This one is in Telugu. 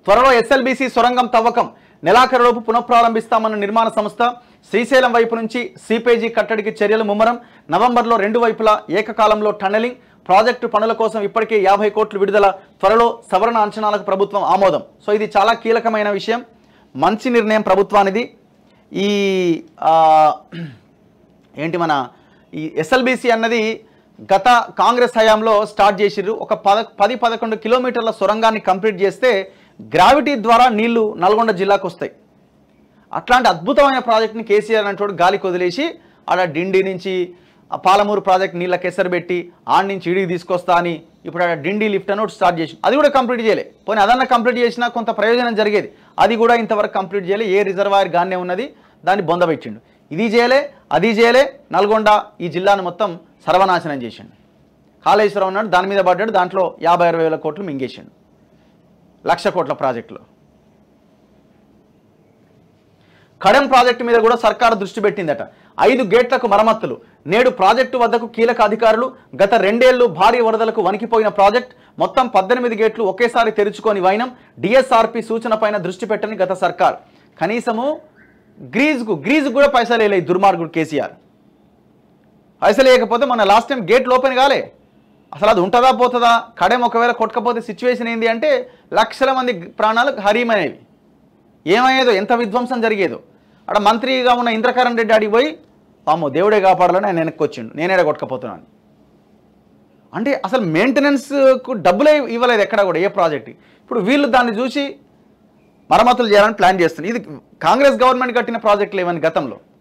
త్వరలో ఎస్ఎల్బీసీ సొరంగం తవ్వకం నెలాఖరులోపు పునఃప్రారంభిస్తామన్న నిర్మాణ సంస్థ శ్రీశైలం వైపు నుంచి సీపేజీ కట్టడికి చర్యలు ముమ్మరం నవంబర్లో రెండు వైపులా ఏకకాలంలో టన్నెలింగ్ ప్రాజెక్టు పనుల కోసం ఇప్పటికే యాభై కోట్లు విడుదల త్వరలో సవరణ అంచనాలకు ప్రభుత్వం ఆమోదం సో ఇది చాలా కీలకమైన విషయం మంచి నిర్ణయం ప్రభుత్వానిది ఈ ఆ, ఏంటి మన ఈ ఎస్ఎల్బిసి అన్నది గత కాంగ్రెస్ హయాంలో స్టార్ట్ చేసిర్రు ఒక పద పది పదకొండు కిలోమీటర్ల సొరంగాన్ని కంప్లీట్ చేస్తే గ్రావిటీ ద్వారా నీళ్లు నల్గొండ జిల్లాకు వస్తాయి అట్లాంటి అద్భుతమైన ప్రాజెక్ట్ని కేసీఆర్ అంటోడు గాలికి వదిలేసి ఆడ డిండి నుంచి ఆ పాలమూరు ప్రాజెక్ట్ నీళ్ళ కెసరు పెట్టి ఆడి నుంచి ఇడికి తీసుకొస్తా అని ఇప్పుడు ఆడ డిండి లిఫ్ట్ అని ఒకటి స్టార్ట్ చేసి అది కూడా కంప్లీట్ చేయలే పోనీ అదన్నా కంప్లీట్ చేసినా కొంత ప్రయోజనం జరిగేది అది కూడా ఇంతవరకు కంప్లీట్ చేయలే ఏ రిజర్వాయర్ గానే ఉన్నది దాన్ని బొందబెట్టిండు ఇది చేయలే అది చేయలే నల్గొండ ఈ జిల్లాను మొత్తం సర్వనాశనం చేసిండు కాళేశ్వరం ఉన్నాడు దాని మీద పడ్డాడు దాంట్లో యాభై అరవై వేల కోట్లు మింగేసిండు లక్ష కోట్ల ప్రాజెక్టులో కడెం ప్రాజెక్టు మీద కూడా సర్కారు దృష్టి పెట్టిందట ఐదు గేట్లకు మరమ్మతులు నేడు ప్రాజెక్టు వద్దకు కీలక అధికారులు గత రెండేళ్లు భారీ వరదలకు వణికిపోయిన ప్రాజెక్ట్ మొత్తం పద్దెనిమిది గేట్లు ఒకేసారి తెరుచుకొని వైనం డిఎస్ఆర్పి సూచన పైన దృష్టి పెట్టని గత సర్కార్ కనీసము గ్రీజ్కు గ్రీజ్కు కూడా పైసలు వేయలే ఈ దుర్మార్గుడు కేసీఆర్ పైసలు వేయకపోతే మన లాస్ట్ టైం గేట్లు ఓపెన్ కాలే అసలు అది ఉంటుందా పోతుందా కడెం ఒకవేళ కొట్టకపోతే సిచ్యువేషన్ ఏంది అంటే లక్షల మంది ప్రాణాలు హరీమైనవి ఏమయ్యేదో ఎంత విధ్వంసం జరిగేదో అక్కడ మంత్రిగా ఉన్న ఇంద్రకరణ్ రెడ్డి అడిగి పోయి పాము దేవుడే కాపాడాలని ఆయన వెనక్కి వచ్చిండు నేనేడ కొట్టకపోతున్నాను అంటే అసలు మెయింటెనెన్స్కు డబ్బులే ఇవ్వలేదు ఎక్కడ కూడా ఏ ప్రాజెక్ట్ ఇప్పుడు వీళ్ళు దాన్ని చూసి మరమ్మతులు చేయాలని ప్లాన్ చేస్తున్నారు ఇది కాంగ్రెస్ గవర్నమెంట్ కట్టిన ప్రాజెక్టులు ఏమని గతంలో